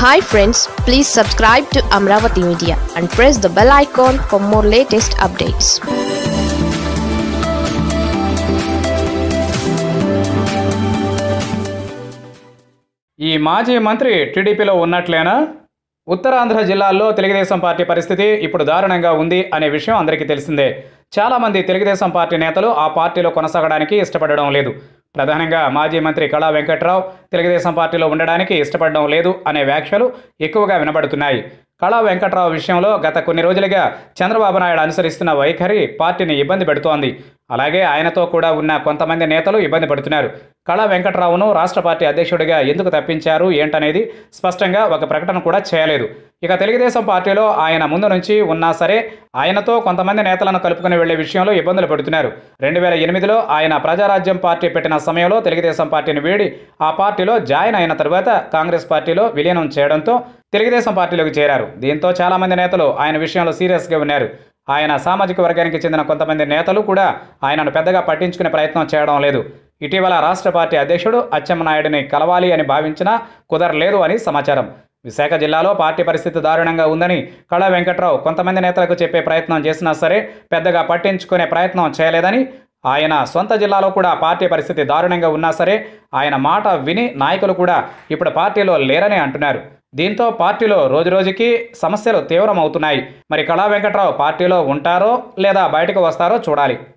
hi friends please subscribe to Amaravati media and press the bell icon for more latest updates ఈ మాజీ మంత్రి టీడీపీలో ఉన్నట్లేనా ఉత్తరాంధ్ర జిల్లాల్లో తెలుగుదేశం పార్టీ పరిస్థితి ఇప్పుడు దారుణంగా ఉంది అనే విషయం అందరికీ తెలిసిందే చాలామంది తెలుగుదేశం పార్టీ నేతలు ఆ పార్టీలో కొనసాగడానికి ఇష్టపడడం లేదు ప్రధానంగా మాజీ మంత్రి కళా వెంకట్రావు తెలుగుదేశం పార్టీలో ఉండడానికి ఇష్టపడడం లేదు అనే వ్యాఖ్యలు ఎక్కువగా వినబడుతున్నాయి కళా వెంకట్రావు విషయంలో గత కొన్ని రోజులుగా చంద్రబాబు నాయుడు అనుసరిస్తున్న వైఖరి పార్టీని ఇబ్బంది పెడుతోంది అలాగే ఆయనతో కూడా ఉన్న కొంతమంది నేతలు ఇబ్బంది పడుతున్నారు కళా వెంకట్రావును రాష్ట్ర పార్టీ అధ్యక్షుడిగా ఎందుకు తప్పించారు ఏంటనేది స్పష్టంగా ఒక ప్రకటన కూడా చేయలేదు ఇక తెలుగుదేశం పార్టీలో ఆయన ముందు నుంచి ఉన్నా సరే ఆయనతో కొంతమంది నేతలను కలుపుకుని వెళ్లే విషయంలో ఇబ్బందులు పడుతున్నారు రెండు వేల ఎనిమిదిలో ఆయన ప్రజారాజ్యం పార్టీ పెట్టిన సమయంలో తెలుగుదేశం పార్టీని వీడి ఆ పార్టీలో జాయిన్ అయిన తర్వాత కాంగ్రెస్ పార్టీలో విలీనం చేయడంతో తెలుగుదేశం పార్టీలోకి చేరారు దీంతో చాలామంది నేతలు ఆయన విషయంలో సీరియస్గా ఉన్నారు ఆయన సామాజిక వర్గానికి చెందిన కొంతమంది నేతలు కూడా ఆయనను పెద్దగా పట్టించుకునే ప్రయత్నం చేయడం లేదు ఇటీవల రాష్ట్ర పార్టీ అధ్యక్షుడు అచ్చెన్నాయుడిని కలవాలి అని భావించినా కుదరలేదు అని సమాచారం విశాఖ జిల్లాలో పార్టీ పరిస్థితి దారుణంగా ఉందని కళా వెంకట్రావు కొంతమంది నేతలకు చెప్పే ప్రయత్నం చేసినా సరే పెద్దగా పట్టించుకునే ప్రయత్నం చేయలేదని ఆయన సొంత జిల్లాలో కూడా పార్టీ పరిస్థితి దారుణంగా ఉన్నా సరే ఆయన మాట విని నాయకులు కూడా ఇప్పుడు పార్టీలో లేరని అంటున్నారు దీంతో పార్టీలో రోజురోజుకి సమస్యలు తీవ్రమవుతున్నాయి మరి కళా వెంకట్రావు పార్టీలో ఉంటారో లేదా బయటకు వస్తారో చూడాలి